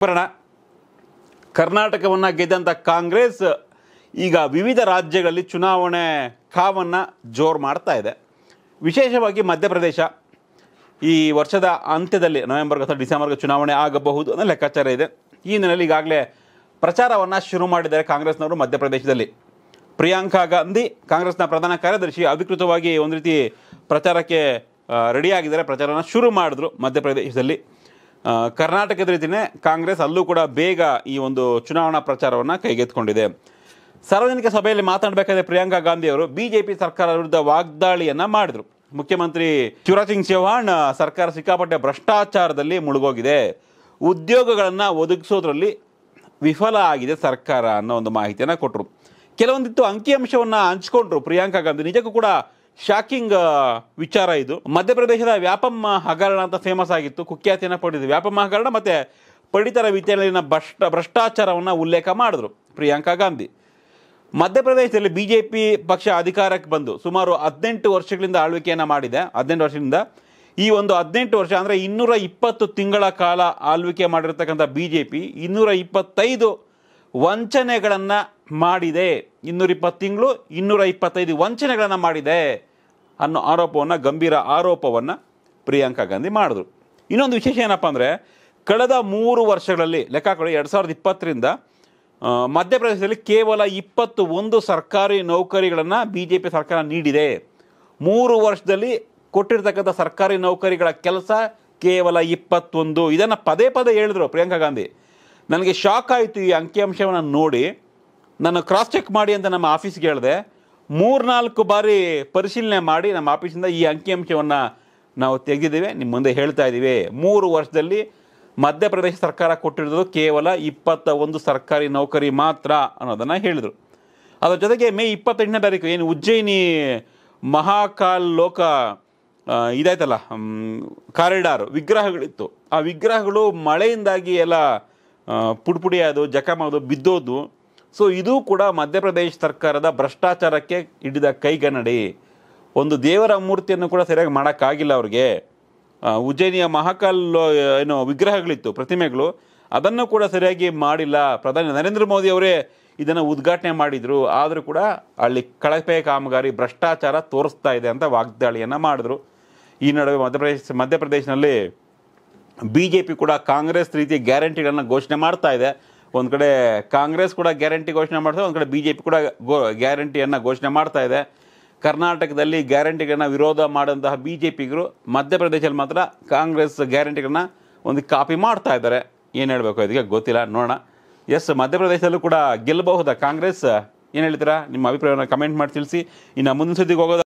ಬರೋಣ ಕರ್ನಾಟಕವನ್ನು ಗೆದ್ದಂಥ ಕಾಂಗ್ರೆಸ್ ಈಗ ವಿವಿಧ ರಾಜ್ಯಗಳಲ್ಲಿ ಚುನಾವಣೆ ಕಾವನ್ನು ಜೋರು ಮಾಡ್ತಾ ಇದೆ ವಿಶೇಷವಾಗಿ ಮಧ್ಯಪ್ರದೇಶ ಈ ವರ್ಷದ ಅಂತ್ಯದಲ್ಲಿ ನವೆಂಬರ್ಗೆ ಅಥವಾ ಡಿಸೆಂಬರ್ಗೆ ಚುನಾವಣೆ ಆಗಬಹುದು ಅನ್ನೋ ಲೆಕ್ಕಾಚಾರ ಇದೆ ಈ ಹಿನ್ನೆಲೆಯಲ್ಲಿ ಈಗಾಗಲೇ ಪ್ರಚಾರವನ್ನು ಶುರು ಮಾಡಿದ್ದಾರೆ ಕಾಂಗ್ರೆಸ್ನವರು ಮಧ್ಯಪ್ರದೇಶದಲ್ಲಿ ಪ್ರಿಯಾಂಕಾ ಗಾಂಧಿ ಕಾಂಗ್ರೆಸ್ನ ಪ್ರಧಾನ ಕಾರ್ಯದರ್ಶಿ ಅಧಿಕೃತವಾಗಿ ಒಂದು ರೀತಿ ಪ್ರಚಾರಕ್ಕೆ ರೆಡಿಯಾಗಿದ್ದಾರೆ ಪ್ರಚಾರನ ಶುರು ಮಾಡಿದ್ರು ಮಧ್ಯಪ್ರದೇಶದಲ್ಲಿ ಆ, ಕರ್ನಾಟಕದ ರೀತಿಯೇ ಕಾಂಗ್ರೆಸ್ ಅಲ್ಲೂ ಕೂಡ ಬೇಗ ಈ ಒಂದು ಚುನಾವಣಾ ಪ್ರಚಾರವನ್ನು ಕೈಗೆತ್ತಿಕೊಂಡಿದೆ ಸಾರ್ವಜನಿಕ ಸಭೆಯಲ್ಲಿ ಮಾತನಾಡಬೇಕಾದ್ರೆ ಪ್ರಿಯಾಂಕಾ ಗಾಂಧಿ ಅವರು ಬಿಜೆಪಿ ಸರ್ಕಾರದ ವಿರುದ್ಧ ವಾಗ್ದಾಳಿಯನ್ನ ಮಾಡಿದ್ರು ಮುಖ್ಯಮಂತ್ರಿ ಶಿವರಾಜ್ ಸಿಂಗ್ ಚೌಹಾಣ್ ಆ, ಸರ್ಕಾರ ಸಿಕ್ಕಾಪಟ್ಟೆ ಭ್ರಷ್ಟಾಚಾರದಲ್ಲಿ ಮುಳುಗೋಗಿದೆ ಉದ್ಯೋಗಗಳನ್ನು ಒದಗಿಸೋದ್ರಲ್ಲಿ ವಿಫಲ ಆಗಿದೆ ಸರ್ಕಾರ ಅನ್ನೋ ಒಂದು ಮಾಹಿತಿಯನ್ನು ಕೊಟ್ಟರು ಕೆಲವೊಂದಿತ್ತು ಅಂಕಿಅಂಶವನ್ನು ಹಂಚ್ಕೊಂಡ್ರು ಪ್ರಿಯಾಂಕಾ ಗಾಂಧಿ ನಿಜಕ್ಕೂ ಕೂಡ ಶಾಕಿಂಗ್ ವಿಚಾರ ಇದು ಮಧ್ಯಪ್ರದೇಶದ ವ್ಯಾಪಮ್ಮ ಹಗರಣ ಅಂತ ಫೇಮಸ್ ಆಗಿತ್ತು ಕುಖ್ಯಾತಿಯನ್ನು ಪಡೆದಿದೆ ವ್ಯಾಪಮ್ಮ ಹಗರಣ ಮತ್ತೆ ಪಡಿತರ ವಿತರಣೆಯಲ್ಲಿನ ಭ್ರಷ್ಟ ಭ್ರಷ್ಟಾಚಾರವನ್ನು ಉಲ್ಲೇಖ ಮಾಡಿದ್ರು ಪ್ರಿಯಾಂಕಾ ಗಾಂಧಿ ಮಧ್ಯಪ್ರದೇಶದಲ್ಲಿ ಬಿಜೆಪಿ ಪಕ್ಷ ಅಧಿಕಾರಕ್ಕೆ ಬಂದು ಸುಮಾರು ಹದಿನೆಂಟು ವರ್ಷಗಳಿಂದ ಆಳ್ವಿಕೆಯನ್ನು ಮಾಡಿದೆ ಹದಿನೆಂಟು ವರ್ಷದಿಂದ ಈ ಒಂದು ಹದಿನೆಂಟು ವರ್ಷ ಅಂದರೆ ಇನ್ನೂರ ಇಪ್ಪತ್ತು ತಿಂಗಳ ಕಾಲ ಆಳ್ವಿಕೆ ಮಾಡಿರ್ತಕ್ಕಂಥ ಬಿ ಜೆ ಪಿ ಇನ್ನೂರ ಇಪ್ಪತ್ತೈದು ವಂಚನೆಗಳನ್ನು ಮಾಡಿದೆ ಇನ್ನೂರ ಇಪ್ಪತ್ತು ತಿಂಗಳು ಇನ್ನೂರ ಇಪ್ಪತ್ತೈದು ವಂಚನೆಗಳನ್ನು ಮಾಡಿದೆ ಅನ್ನೋ ಆರೋಪವನ್ನು ಗಂಭೀರ ಆರೋಪವನ್ನು ಪ್ರಿಯಾಂಕಾ ಗಾಂಧಿ ಮಾಡಿದ್ರು ಇನ್ನೊಂದು ವಿಶೇಷ ಏನಪ್ಪ ಅಂದರೆ ಕಳೆದ ಮೂರು ವರ್ಷಗಳಲ್ಲಿ ಲೆಕ್ಕ ಹಾಕೊಳ್ಳಿ ಎರಡು ಸಾವಿರದ ಇಪ್ಪತ್ತರಿಂದ ಆ, ಮಧ್ಯಪ್ರದೇಶದಲ್ಲಿ ಕೇವಲ ಇಪ್ಪತ್ತು ಒಂದು ಸರ್ಕಾರಿ ನೌಕರಿಗಳನ್ನು ಬಿ ಜೆ ಪಿ ಸರ್ಕಾರ ನೀಡಿದೆ ಮೂರು ವರ್ಷದಲ್ಲಿ ಕೊಟ್ಟಿರ್ತಕ್ಕಂಥ ಸರ್ಕಾರಿ ನೌಕರಿಗಳ ಕೆಲಸ ಕೇವಲ ಇಪ್ಪತ್ತೊಂದು ಇದನ್ನು ಪದೇ ಪದೇ ಹೇಳಿದ್ರು ಪ್ರಿಯಾಂಕಾ ಗಾಂಧಿ ನನಗೆ ಶಾಕ್ ಆಯಿತು ಈ ಅಂಕಿಅಂಶವನ್ನು ನೋಡಿ ನಾನು ಕ್ರಾಸ್ ಚೆಕ್ ಮಾಡಿ ಅಂತ ನಮ್ಮ ಆಫೀಸ್ಗೆ ಹೇಳಿದೆ ಮೂರ್ನಾಲ್ಕು ಬಾರಿ ಪರಿಶೀಲನೆ ಮಾಡಿ ನಮ್ಮ ಆಫೀಸಿಂದ ಈ ಅಂಕಿಅಂಶವನ್ನು ನಾವು ತೆಗೆದಿದ್ದೇವೆ ನಿಮ್ಮ ಮುಂದೆ ಹೇಳ್ತಾ ಇದ್ದೀವಿ ಮೂರು ವರ್ಷದಲ್ಲಿ ಮಧ್ಯಪ್ರದೇಶ ಸರ್ಕಾರ ಕೊಟ್ಟಿರೋದು ಕೇವಲ ಇಪ್ಪತ್ತ ಒಂದು ಸರ್ಕಾರಿ ನೌಕರಿ ಮಾತ್ರ ಅನ್ನೋದನ್ನು ಹೇಳಿದರು ಅದರ ಜೊತೆಗೆ ಮೇ ಇಪ್ಪತ್ತೆಂಟನೇ ತಾರೀಕು ಏನು ಉಜ್ಜಯಿನಿ ಮಹಾಕಾಲ್ ಲೋಕ ಆ, ಇದಾಯ್ತಲ್ಲ ಮ್, ಕಾರಿಡಾರ್ ವಿಗ್ರಹಗಳಿತ್ತು ಆ ವಿಗ್ರಹಗಳು ಮಳೆಯಿಂದಾಗಿ ಎಲ್ಲ ಆ, ಪುಡಿ ಅದು ಜಖಮಾದು ಬಿದ್ದೋದು ಸೊ ಇದು ಕೂಡ ಮಧ್ಯಪ್ರದೇಶ ಸರ್ಕಾರದ ಭ್ರಷ್ಟಾಚಾರಕ್ಕೆ ಹಿಡಿದ ಕೈಗನ್ನಡಿ ಒಂದು ದೇವರ ಮೂರ್ತಿಯನ್ನು ಕೂಡ ಸರಿಯಾಗಿ ಮಾಡೋಕ್ಕಾಗಿಲ್ಲ ಅವ್ರಿಗೆ ಆ, ಉಜ್ಜಯಿನಿಯ ಮಹಾಕಾಲ್ ಲೋ- ಏನು ವಿಗ್ರಹಗಳಿತ್ತು ಪ್ರತಿಮೆಗಳು ಅದನ್ನು ಕೂಡ ಸರಿಯಾಗಿ ಮಾಡಿಲ್ಲ ಪ್ರಧಾನಿ ನರೇಂದ್ರ ಮೋದಿ ಅವರೇ ಇದನ್ನು ಉದ್ಘಾಟನೆ ಮಾಡಿದ್ರು ಆದರೂ ಕೂಡ ಅಲ್ಲಿ ಕಳಪೆ ಕಾಮಗಾರಿ ಭ್ರಷ್ಟಾಚಾರ ತೋರಿಸ್ತಾ ಇದೆ ಅಂತ ವಾಗ್ದಾಳಿಯನ್ನು ಮಾಡಿದ್ರು ಈ ನಡುವೆ ಮಧ್ಯಪ್ರದೇಶ ಮಧ್ಯಪ್ರದೇಶನಲ್ಲಿ ಬಿ ಜೆ ಪಿ ಕೂಡ ಕಾಂಗ್ರೆಸ್ ರೀತಿಯ ಗ್ಯಾರಂಟಿಗಳನ್ನು ಘೋಷಣೆ ಮಾಡ್ತಾ ಇದೆ ಒಂದು ಕಡೆ ಕಾಂಗ್ರೆಸ್ ಕೂಡ ಗ್ಯಾರಂಟಿ ಘೋಷಣೆ ಮಾಡ್ತಾ ಒಂದು ಕಡೆ ಬಿ ಜೆ ಪಿ ಕೂಡ ಗೋ ಗ್ಯಾರಂಟಿಯನ್ನು ಘೋಷಣೆ ಮಾಡ್ತಾ ಇದೆ ಕರ್ನಾಟಕದಲ್ಲಿ ಗ್ಯಾರಂಟಿಗಳನ್ನ ವಿರೋಧ ಮಾಡಿದಂತಹ ಬಿ ಜೆ ಪಿಗರು ಮಧ್ಯಪ್ರದೇಶದಲ್ಲಿ ಮಾತ್ರ ಕಾಂಗ್ರೆಸ್ ಗ್ಯಾರಂಟಿಗಳನ್ನ ಒಂದು ಕಾಪಿ ಮಾಡ್ತಾ ಇದ್ದಾರೆ ಏನು ಹೇಳಬೇಕು ಇದಕ್ಕೆ ಗೊತ್ತಿಲ್ಲ ನೋಡೋಣ ಎಸ್ ಮಧ್ಯಪ್ರದೇಶದಲ್ಲೂ ಕೂಡ ಗೆಲ್ಲಬಹುದಾ ಕಾಂಗ್ರೆಸ್ ಏನು ಹೇಳ್ತೀರಾ ನಿಮ್ಮ ಅಭಿಪ್ರಾಯವನ್ನು ಕಮೆಂಟ್ ಮಾಡಿ ತಿಳಿಸಿ ಇನ್ನು ಮುಂದಿನ ಸುದ್ದಿಗೆ ಹೋಗೋದು